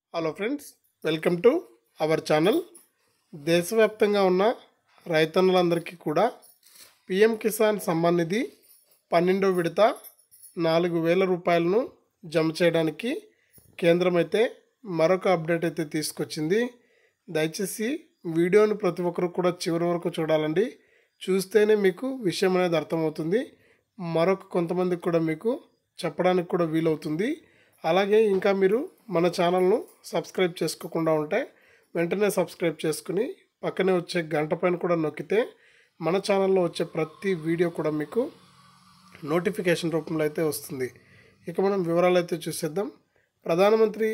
hello friends welcome to our channel దేశవ్యాప్తంగా ఉన్న రైతన్నులందరికీ కూడా పిఎం కిసాన్ సమ్మాన్ నిధి పన్నెండో విడత నాలుగు వేల రూపాయలను జమ చేయడానికి కేంద్రం అయితే మరొక అప్డేట్ అయితే తీసుకొచ్చింది దయచేసి వీడియోని ప్రతి ఒక్కరు కూడా చివరి వరకు చూడాలండి చూస్తేనే మీకు విషయం అనేది అర్థమవుతుంది మరొక కొంతమందికి కూడా మీకు చెప్పడానికి కూడా వీలవుతుంది అలాగే ఇంకా మీరు మన ఛానల్ను సబ్స్క్రైబ్ చేసుకోకుండా ఉంటే వెంటనే సబ్స్క్రైబ్ చేసుకుని పక్కనే వచ్చే గంట పైన కూడా నొక్కితే మన ఛానల్లో వచ్చే ప్రతి వీడియో కూడా మీకు నోటిఫికేషన్ రూపంలో అయితే వస్తుంది ఇక మనం వివరాలు అయితే చూసేద్దాం ప్రధానమంత్రి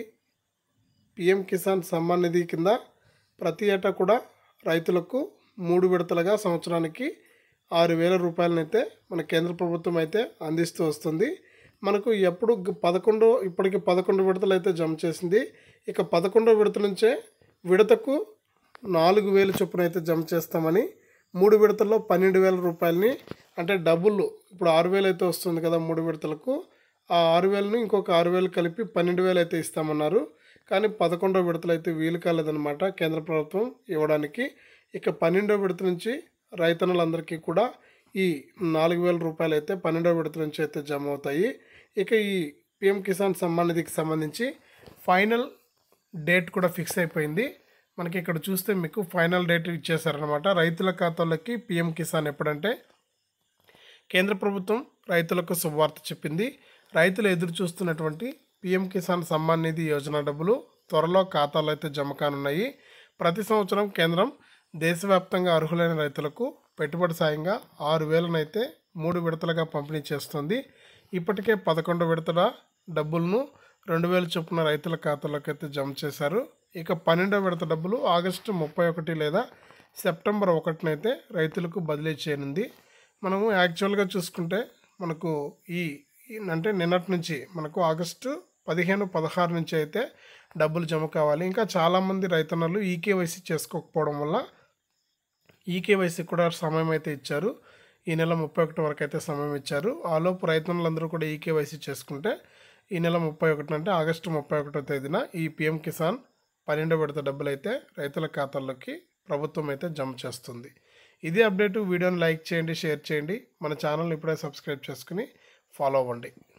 పిఎం కిసాన్ సమ్మాన్ నిధి కింద ప్రతి ఏటా కూడా రైతులకు మూడు విడతలుగా సంవత్సరానికి ఆరు వేల రూపాయలనైతే మన కేంద్ర ప్రభుత్వం అయితే అందిస్తూ వస్తుంది మనకు ఎప్పుడు గ- పదకొండో ఇప్పటికి పదకొండు విడతలు అయితే జమ చేసింది ఇక పదకొండో విడత నుంచే విడతకు నాలుగు వేలు చొప్పున అయితే జమ చేస్తామని మూడు విడతల్లో పన్నెండు వేల రూపాయలని అంటే డబ్బులు ఇప్పుడు ఆరు వేలు అయితే వస్తుంది కదా మూడు విడతలకు ఆ ఆరు వేలను ఇంకొక ఆరు వేలు కలిపి పన్నెండు వేలు అయితే ఇస్తామన్నారు కానీ పదకొండో విడతలు అయితే వీలు కాలేదన్నమాట కేంద్ర ప్రభుత్వం ఇవ్వడానికి ఇక పన్నెండో విడత నుంచి రైతన్నులందరికీ కూడా ఈ నాలుగు వేల రూపాయలు అయితే పన్నెండో విడత నుంచి అయితే జమ అవుతాయి ఇక ఈ పిఎం కిసాన్ సమ్మాన్ నిధికి సంబంధించి ఫైనల్ డేట్ కూడా ఫిక్స్ అయిపోయింది మనకి ఇక్కడ చూస్తే మీకు ఫైనల్ డేట్ ఇచ్చేసారనమాట రైతుల ఖాతాలోకి పిఎం కిసాన్ ఎప్పుడంటే కేంద్ర ప్రభుత్వం రైతులకు శుభవార్త చెప్పింది రైతులు ఎదురు చూస్తున్నటువంటి పిఎం కిసాన్ సమ్మాన్ నిధి యోజన డబ్బులు త్వరలో ఖాతాలో అయితే జమ కానున్నాయి ప్రతి సంవత్సరం కేంద్రం దేశవ్యాప్తంగా అర్హులైన రైతులకు పెట్టుబడి సాయంగా ఆరు వేలనైతే మూడు విడతలుగా పంపిణీ చేస్తుంది ఇప్పటికే పదకొండు విడతల డబ్బులను రెండు వేల చొప్పున రైతుల ఖాతాలోకి అయితే జమ చేశారు ఇక పన్నెండో విడత డబ్బులు ఆగస్టు ముప్పై ఒకటి లేదా సెప్టెంబర్ ఒకటినైతే రైతులకు బదిలీ చేయనుంది మనము యాక్చువల్గా చూసుకుంటే మనకు ఈ ఈ- అంటే నిన్నటి నుంచి మనకు ఆగస్టు పదిహేను పదహారు నుంచి అయితే డబ్బులు జమ కావాలి ఇంకా చాలామంది రైతన్నలు ఈకేవైసీ చేసుకోకపోవడం వల్ల ఈకేవైసీ కూడా సమయం అయితే ఇచ్చారు ఈ నెల ముప్పై ఒకటి వరకు అయితే సమయం ఇచ్చారు ఆలోపు రైతన్నులందరూ కూడా ఈకేవైసీ చేసుకుంటే ఈ నెల ముప్పై ఒకటి అంటే ఆగస్టు ముప్పై ఒకటో తేదీన ఈ పిఎం కిసాన్ పన్నెండో విడత డబ్బులు అయితే రైతుల ఖాతాల్లోకి ప్రభుత్వం అయితే జమ చేస్తుంది ఇది అప్డేట్ వీడియోని లైక్ చేయండి షేర్ చేయండి మన ఛానల్ని ఇప్పుడే సబ్స్క్రైబ్ చేసుకుని ఫాలో అవ్వండి